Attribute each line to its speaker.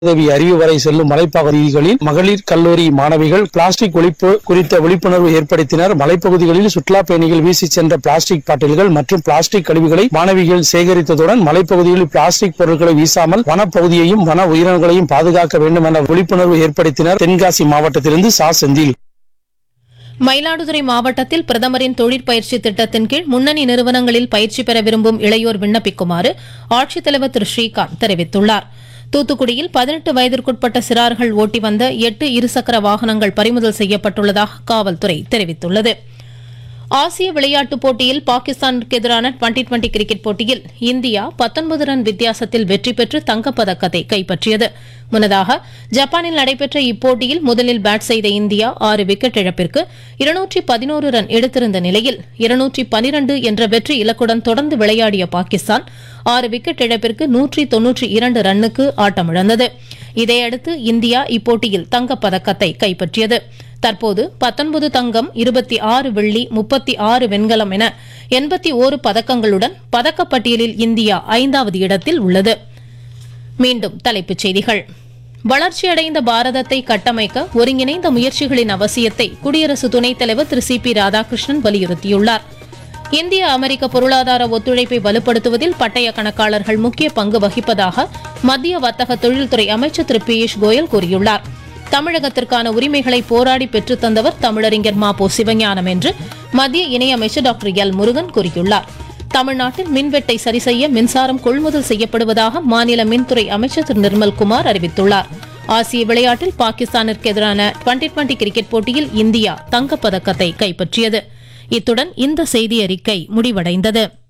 Speaker 1: உதவி அறிவு வரை செல்லும் மலைப்பகுதிகளில் மகளிர் கல்லூரி மாணவிகள் பிளாஸ்டிக் ஒழிப்பு குறித்த விழிப்புணர்வு ஏற்படுத்தினர் மலைப்பகுதிகளில் சுற்றுலா பயணிகள் வீசி சென்ற பிளாஸ்டிக் பாட்டில்கள் மற்றும் பிளாஸ்டிக் கழிவுகளை மாணவிகள் சேகரித்ததுடன் மலைப்பகுதிகளில் பிளாஸ்டிக் பொருட்களை வீசாமல் வனப்பகுதியையும் வன உயிரினங்களையும் பாதுகாக்க வேண்டும் என விழிப்புணர்வு ஏற்படுத்தினர் தென்காசி மாவட்டத்திலிருந்து சா செந்தில்
Speaker 2: மயிலாடுதுறை மாவட்டத்தில் பிரதமரின் தொழிற்பயிற்சி திட்டத்தின் கீழ் முன்னணி நிறுவனங்களில் பயிற்சி பெற விரும்பும் இளையோர் விண்ணப்பிக்குமாறு ஆட்சித்தலைவர் திரு ஸ்ரீகாந்த் தெரிவித்துள்ளார் தூத்துக்குடியில் பதினெட்டு வயதிற்குட்பட்ட சிறார்கள் ஓட்டி வந்த எட்டு இருசக்கர வாகனங்கள் பறிமுதல் செய்யப்பட்டுள்ளதாக காவல்துறை தெரிவித்துள்ளது ஆசிய விளையாட்டுப் போட்டியில் பாகிஸ்தானுக்கு எதிரான டுவெண்டி டுவெண்டி கிரிக்கெட் போட்டியில் இந்தியா 19 ரன் வித்தியாசத்தில் வெற்றி பெற்று தங்கப்பதக்கத்தை கைப்பற்றியது முன்னதாக ஜப்பானில் நடைபெற்ற இப்போட்டியில் முதலில் பேட் செய்த இந்தியா ஆறு விக்கெட் இழப்பிற்கு இருநூற்றி பதினோரு ரன் எடுத்திருந்த நிலையில் இருநூற்றி பனிரண்டு என்ற வெற்றி இலக்குடன் தொடர்ந்து விளையாடிய பாகிஸ்தான் ஆறு விக்கெட் இழப்பிற்கு நூற்றி தொன்னூற்றி இரண்டு ரன்னுக்கு ஆட்டமிழந்தது இதையடுத்து இந்தியா இப்போட்டியில் தங்கப்பதக்கத்தை கைப்பற்றியது தற்போது 19 தங்கம் இருபத்தி ஆறு வெள்ளி முப்பத்தி ஆறு வெண்கலம் என எண்பத்தி ஓரு பதக்கங்களுடன் பதக்கப்பட்டியலில் இந்தியா ஐந்தாவது இடத்தில் உள்ளது மீண்டும் தலைப்புச் செய்திகள் வளர்ச்சியடைந்த பாரதத்தை கட்டமைக்க ஒருங்கிணைந்த முயற்சிகளின் அவசியத்தை குடியரசு துணைத் தலைவர் திரு சி பி ராதாகிருஷ்ணன் வலியுறுத்தியுள்ளார் இந்திய அமெரிக்க பொருளாதார ஒத்துழைப்பை வலுப்படுத்துவதில் பட்டய கணக்காளர்கள் முக்கிய பங்கு வகிப்பதாக மத்திய வர்த்தக தொழில்துறை அமைச்சர் திரு பியூஷ் கோயல் கூறியுள்ளார் தமிழகத்திற்கான உரிமைகளை போராடி பெற்றுத் தந்தவர் தமிழறிஞர் மா பொ சிவஞானம் என்று மத்திய இணையமைச்சர் டாக்டர் எல் முருகன் கூறியுள்ளார் தமிழ்நாட்டில் மின்வெட்டை சரி செய்ய மின்சாரம் கொள்முதல் செய்யப்படுவதாக மாநில மின்துறை அமைச்சர் திரு நிர்மல்குமார் அறிவித்துள்ளார் ஆசிய விளையாட்டில் பாகிஸ்தானிற்கு எதிரான டுவெண்டி டுவெண்டி கிரிக்கெட் போட்டியில் இந்தியா தங்கப்பதக்கத்தை கைப்பற்றியது இத்துடன் இந்த செய்தி அறிக்கை முடிவடைந்தது